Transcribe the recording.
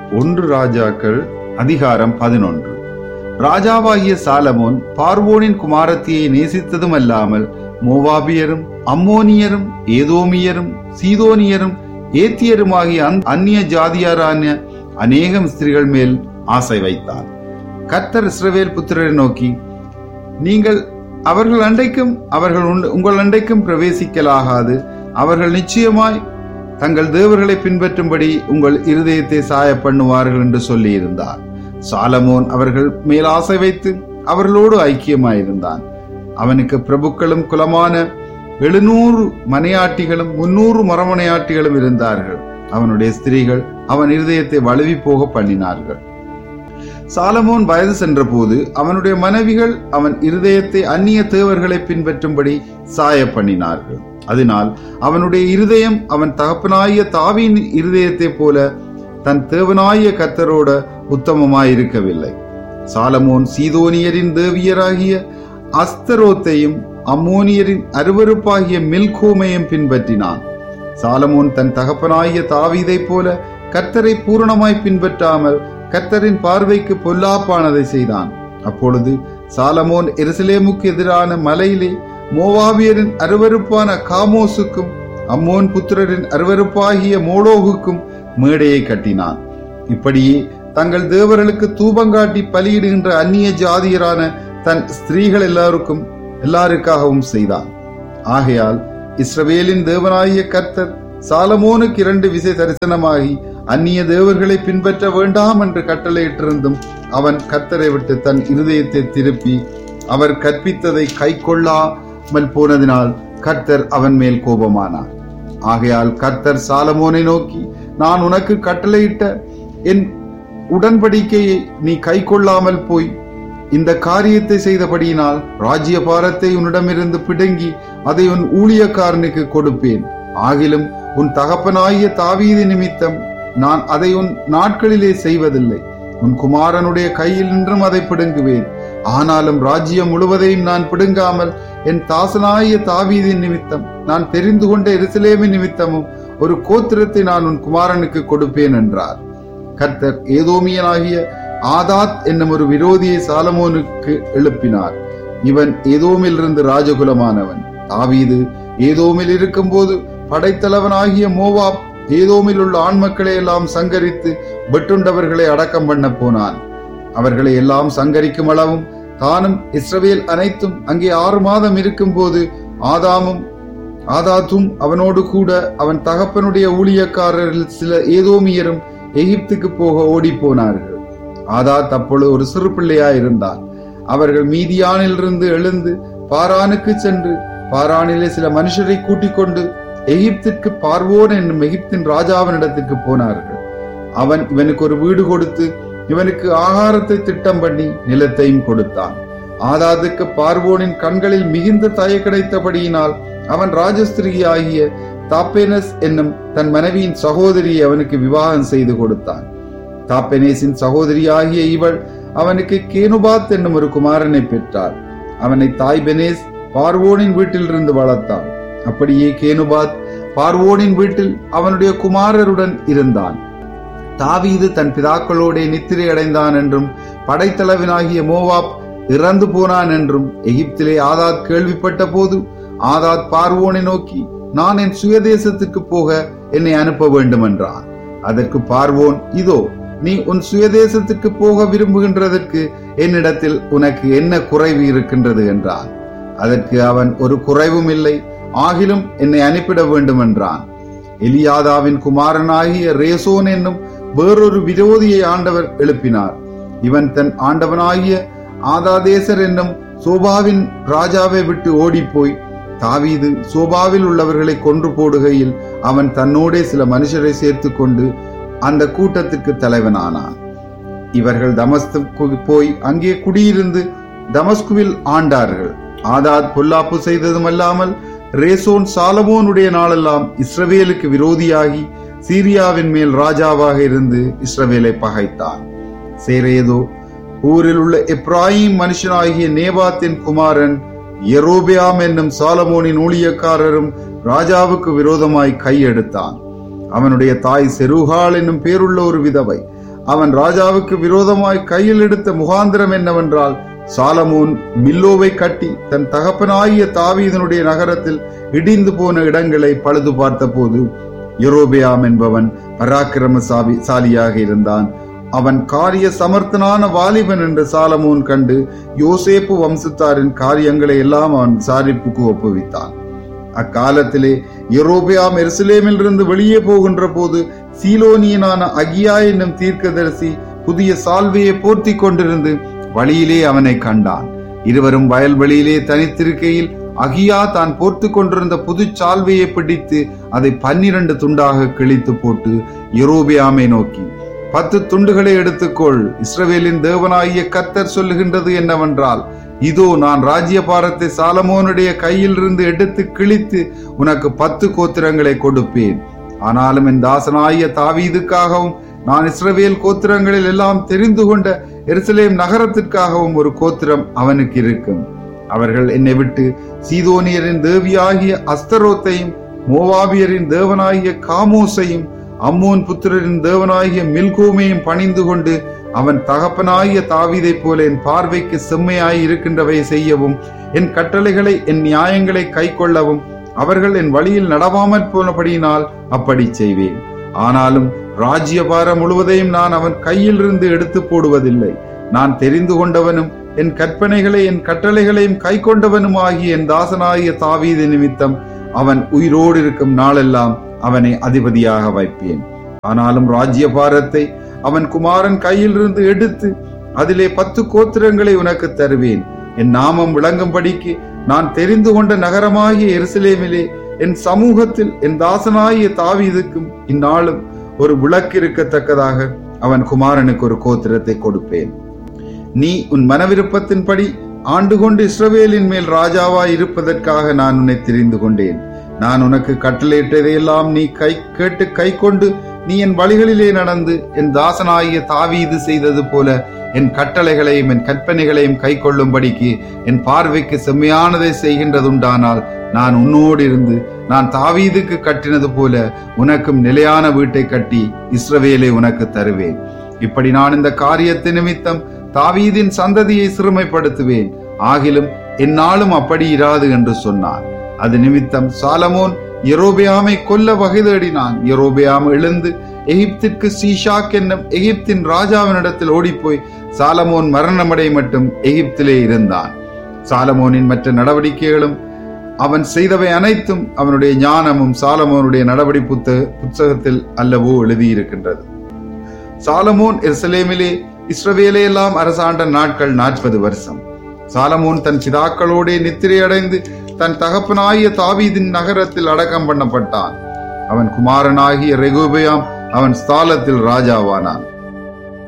ஒன்று ராஜாக்கள் அதிகாரம் பதினொன்று ராஜாவாகிய சாலமோன் பார்வோனின் குமாரத்தியை நேசித்ததும் அல்லாமல் மோவாபியரும் அம்மோனியரும் ஏதோமியரும் சீதோனியரும் ஏத்தியருமாகிய அந்த அந்நிய ஜாதியாரான அநேகம் ஸ்திரீகள் மேல் ஆசை வைத்தான் கர்த்தர் இஸ்ரவேல் புத்திரரை நோக்கி நீங்கள் அவர்கள் அண்டைக்கும் அவர்கள் உண்டு- உங்கள் அண்டைக்கும் பிரவேசிக்கலாகாது அவர்கள் நிச்சயமாய் தங்கள் தேவர்களை பின்பற்றும்படி உங்கள் இருதயத்தை சாய பண்ணுவார்கள் என்று சொல்லியிருந்தார் சாலமோன் அவர்கள் மேல் ஆசை வைத்து அவர்களோடு ஐக்கியமாயிருந்தான் அவனுக்கு பிரபுக்களும் குலமான எழுநூறு மனையாட்டிகளும் முன்னூறு மரமனையாட்டிகளும் இருந்தார்கள் அவனுடைய ஸ்திரீகள் அவன் இருதயத்தை வழுவி போக பண்ணினார்கள் சாலமோன் வயது சென்றபோது அவனுடைய மனைவிகள் அவன் இருதயத்தை அந்நிய தேவர்களை பின்பற்றும்படி சாய பண்ணினார்கள் அதனால் அவனுடைய இருதயம் அவன் தகப்பனாகிய தாவியின் இருதயத்தைப் போல தன் தேவனாகிய கத்தரோட உத்தமமாயிருக்கவில்லை சாலமோன் சீதோனியரின் தேவியராகிய அஸ்தரோத்தையும் அம்மோனியரின் அருவருப்பாகிய மில்கோமையும் பின்பற்றினான் சாலமோன் தன் தகப்பனாகிய தாவீதைப் போல கர்த்தரை பூரணமாய் பின்பற்றாமல் கர்த்தரின் பார்வைக்கு பொல்லாப்பானதை செய்தான் அப்பொழுது சாலமோன் எருசலேமுக்கு எதிரான மலையிலே மோவாபியரின் அருவருப்பான காமோசுக்கும் அம்மோன் புத்திரரின் அருவருப்பாகிய மோளோகுக்கும் மேடையை கட்டினான் இப்படியே தங்கள் தேவர்களுக்கு தூபங்காட்டி பலியிடுகின்ற அந்நிய ஜாதியரான தன் ஸ்திரீகள் எல்லாருக்கும் எல்லாருக்காகவும் செய்தான் ஆகையால் இஸ்ரவேலின் தேவனாகிய கர்த்தர் சாலமோனுக்கு இரண்டு விசை தரிசனமாகி அந்நிய தேவர்களை பின்பற்ற வேண்டாம் என்று கட்டளையிட்டிருந்தும் அவன் கர்த்தரை விட்டு தன் இருதயத்தை திருப்பி அவர் கற்பித்ததை கை கொள்ளாமல் போனதினால் கர்த்தர் அவன் மேல் கோபமானார் ஆகையால் கர்த்தர் சாலமோனை நோக்கி நான் உனக்கு கட்டளையிட்ட என் உடன்படிக்கையை நீ கை கொள்ளாமல் போய் இந்த காரியத்தை செய்தபடியினால் ராஜ்ய பாரத்தை உன்னிடமிருந்து பிடுங்கி அதை உன் ஊழியக்காரனுக்கு கொடுப்பேன் ஆகிலும் உன் தகப்பனாகிய தாவீது நிமித்தம் நான் அதை உன் நாட்களிலே செய்வதில்லை உன் குமாரனுடைய கையில் நின்றும் அதை பிடுங்குவேன் ஆனாலும் ராஜ்யம் முழுவதையும் நான் பிடுங்காமல் என் தாசனாகிய தாவீதின் நிமித்தம் நான் தெரிந்து கொண்ட எருசலேமின் நிமித்தமும் ஒரு கோத்திரத்தை நான் உன் குமாரனுக்கு கொடுப்பேன் என்றார் கர்த்தர் ஏதோமியனாகிய ஆதாத் என்னும் ஒரு விரோதியை சாலமோனுக்கு எழுப்பினார் இவன் ஏதோமிலிருந்து ராஜகுலமானவன் தாவீது ஏதோமில் இருக்கும்போது படைத்தலைவனாகிய மோவாப் ஏதோமில் உள்ள ஆண் மக்களை எல்லாம் சங்கரித்து வெட்டுண்டவர்களை அடக்கம் பண்ண போனான் அவர்களை எல்லாம் சங்கரிக்கும் அளவும் தானும் இஸ்ரவேல் அனைத்தும் அங்கே ஆறு மாதம் இருக்கும்போது ஆதாமும் ஆதாத்தும் அவனோடு கூட அவன் தகப்பனுடைய ஊழியக்காரரில் சில ஏதோமியரும் எகிப்துக்கு போக ஓடி போனார்கள் ஆதாத் அப்பொழுது ஒரு சிறு பிள்ளையாயிருந்தான் அவர்கள் மீதியானிலிருந்து எழுந்து பாரானுக்கு சென்று பாரானிலே சில மனுஷரை கூட்டிக் கொண்டு எகிப்திற்கு பார்வோன் என்னும் எகிப்தின் ராஜாவினிடத்திற்கு போனார்கள் அவன் இவனுக்கு ஒரு வீடு கொடுத்து இவனுக்கு ஆகாரத்தை திட்டம் பண்ணி நிலத்தையும் கொடுத்தான் ஆதாதுக்கு பார்வோனின் கண்களில் மிகுந்த தய கிடைத்தபடியினால் அவன் ராஜஸ்திரி ஆகிய தாப்பேனஸ் என்னும் தன் மனைவியின் சகோதரியை அவனுக்கு விவாகம் செய்து கொடுத்தான் தாப்பெனேசின் சகோதரி ஆகிய இவள் அவனுக்கு கேனுபாத் என்னும் ஒரு குமாரனை பெற்றாள் அவனை தாய் பெனேஸ் பார்வோனின் வீட்டிலிருந்து வளர்த்தான் அப்படியே கேனுபாத் பார்வோனின் வீட்டில் அவனுடைய குமாரருடன் இருந்தான் தாவீது தன் பிதாக்களோடே நித்திரை அடைந்தான் என்றும் படைத்தலைவனாகிய மோவாப் இறந்து போனான் என்றும் எகிப்திலே ஆதாத் கேள்விப்பட்ட போது ஆதாத் பார்வோனை நோக்கி நான் என் சுயதேசத்துக்கு போக என்னை அனுப்ப வேண்டும் என்றான் அதற்கு பார்வோன் இதோ நீ உன் சுயதேசத்துக்கு போக விரும்புகின்றதற்கு என்னிடத்தில் உனக்கு என்ன குறைவு இருக்கின்றது என்றான் அதற்கு அவன் ஒரு குறைவும் இல்லை ஆகிலும் என்னை அனுப்பிட வேண்டும் என்றான் எலியாதாவின் குமாரனாகிய ரேசோன் என்னும் வேறொரு விரோதியை ஆண்டவர் எழுப்பினார் இவன் தன் ஆண்டவனாகிய ஆதாதேசர் என்னும் சோபாவின் ராஜாவை விட்டு ஓடிப்போய் தாவீது சோபாவில் உள்ளவர்களை கொன்று போடுகையில் அவன் தன்னோடே சில மனுஷரை சேர்த்து கொண்டு அந்த கூட்டத்துக்கு தலைவனானான் இவர்கள் தமஸ்துக்கு போய் அங்கே குடியிருந்து தமஸ்குவில் ஆண்டார்கள் ஆதாத் பொல்லாப்பு செய்ததுமல்லாமல் ரேசோன் சாலமோனுடைய நாளெல்லாம் இஸ்ரவேலுக்கு விரோதியாகி சீரியாவின் மேல் ராஜாவாக இருந்து இஸ்ரவேலை பகைத்தான் சேரேதோ ஊரில் உள்ள எப்ராஹிம் மனுஷனாகிய நேபாத்தின் குமாரன் எரோபியாம் என்னும் சாலமோனின் ஊழியக்காரரும் ராஜாவுக்கு விரோதமாய் கையெடுத்தான் அவனுடைய தாய் செருகாள் என்னும் பேருள்ள ஒரு விதவை அவன் ராஜாவுக்கு விரோதமாய் கையில் எடுத்த முகாந்திரம் என்னவென்றால் சாலமோன் மில்லோவை கட்டி தன் தகப்பனாகிய தாவீதனுடைய நகரத்தில் இடிந்து போன இடங்களை பழுது பார்த்தபோது யெரொபெயாம் என்பவன் பராக்கிரமசாலி சாலியாக இருந்தான் அவன் காரிய சமர்த்தனான வாலிபன் என்று சாலமோன் கண்டு யோசேப்பு வம்சத்தாரின் காரியங்களை எல்லாம் அவன் விசாரிப்புக்கு ஒப்புவித்தான் அக்காலத்திலே யெரொபெயாம் எருசலேமில் இருந்து வெளியே போகின்ற போது சீலோனியனான அகியா என்னும் தீர்க்கதரிசி புதிய சால்வையை போர்த்தி கொண்டிருந்து வழியிலே அவனை கண்டான் இருவரும் வயல்வெளியிலே தனித்திருக்கையில் அகியா தான் போர்த்து கொண்டிருந்த புது சால்வையை பிடித்து அதை பன்னிரண்டு துண்டாக கிழித்து போட்டு யெரொபெயாமை நோக்கி பத்து துண்டுகளை எடுத்துக்கொள் இஸ்ரவேலின் தேவனாகிய கர்த்தர் சொல்லுகின்றது என்னவென்றால் இதோ நான் ராஜ்யபாரத்தை சாலமோனுடைய கையிலிருந்து எடுத்து கிழித்து உனக்கு பத்து கோத்திரங்களை கொடுப்பேன் ஆனாலும் என் தாசனாகிய தாவீதுக்காகவும் நான் இஸ்ரவேல் கோத்திரங்களில் எல்லாம் தெரிந்து கொண்ட எருசலேம் நகரத்திற்காகவும் ஒரு கோத்திரம் அவனுக்கு இருக்கும் அவர்கள் என்னை விட்டு சீதோனியரின் தேவியாகிய அஸ்தரோத்தையும் மோவாபியரின் தேவனாகிய காமோஸையும் அம்மோன் புத்திரரின் தேவனாகிய மில்கோமையும் பணிந்து கொண்டு அவன் தகப்பனாகிய தாவீதைப் போல என் பார்வைக்கு செம்மையாய் இருக்கின்றவை செய்யவும் என் கட்டளைகளை என் நியாயங்களை கைக்கொள்ளவும் அவர்கள் என் வழியில் நடவாமற் போனபடியினால் அப்படி செய்வேன் ஆனாலும் ராஜ்யபாரம் முழுவதையும் நான் அவன் கையிலிருந்து எடுத்து போடுவதில்லை நான் தெரிந்து கொண்டவனும் என் கற்பனைகளை என் கட்டளைகளையும் கை கொண்டவனும் ஆகிய என் தாசனாகிய தாவீது நிமித்தம் அவன் உயிரோடு இருக்கும் நாளெல்லாம் அவனை அதிபதியாக வைப்பேன் ஆனாலும் ராஜ்யபாரத்தை அவன் குமாரன் கையிலிருந்து எடுத்து அதிலே பத்து கோத்திரங்களை உனக்கு தருவேன் என் நாமம் விளங்கும்படிக்கு நான் தெரிந்து கொண்ட நகரமாகிய எருசலேமிலே என் சமூகத்தில் என் தாசனாகிய தாவீதுக்கும் இந்நாளும் ஒரு விளக்கு இருக்கத்தக்கதாக அவன் குமாரனுக்கு ஒரு கோத்திரத்தை கொடுப்பேன் நீ உன் மனவிருப்பத்தின்படி ஆண்டு கொண்டு இஸ்ரவேலின் மேல் ராஜாவாய் இருப்பதற்காக நான் உன்னை தெரிந்து கொண்டேன் நான் உனக்கு கட்டளையிட்டதையெல்லாம் நீ கை கேட்டு கை கொண்டு நீ என் வழிகளிலே நடந்து என் தாசனாகிய தாவீது செய்தது போல என் கட்டளைகளையும் என் கற்பனைகளையும் கை கொள்ளும்படிக்கு என் பார்வைக்கு செம்மையானதை செய்கின்றதுண்டானால் நான் உன்னோடு இருந்து நான் தாவீதுக்கு கட்டினது போல உனக்கும் நிலையான வீட்டை கட்டி இஸ்ரவேலை உனக்கு தருவேன் இப்படி நான் இந்த காரியத்தை நிமித்தம் தாவீதின் சந்ததியை சிறுமைப்படுத்துவேன் ஆகிலும் என்னாலும் அப்படி இராது என்று சொன்னான் அது நிமித்தம் சாலமோன் எரோபியாமை கொல்ல வகை தேடினான் எரோபியாம் எழுந்து எகிப்திற்கு சீஷாக் என்னும் எகிப்தின் ராஜாவினிடத்தில் ஓடிப்போய் சாலமோன் மரணமடை மட்டும் எகிப்திலே இருந்தான் சாலமோனின் மற்ற நடவடிக்கைகளும் அவன் செய்தவை அனைத்தும் அவனுடைய ஞானமும் சாலமோனுடைய நடவடி புத்தக புத்தகத்தில் அல்லவோ எழுதியிருக்கின்றது சாலமோன் எருசலேமிலே இஸ்ரவேலை எல்லாம் அரசாண்ட நாட்கள் நாற்பது வருஷம் சாலமோன் தன் பிதாக்களோடே நித்திரையடைந்து தன் தகப்பனாகிய தாவீதின் நகரத்தில் அடக்கம் பண்ணப்பட்டான் அவன் குமாரனாகிய ரெகோபயாம் அவன் ஸ்தாலத்தில் ராஜாவானான்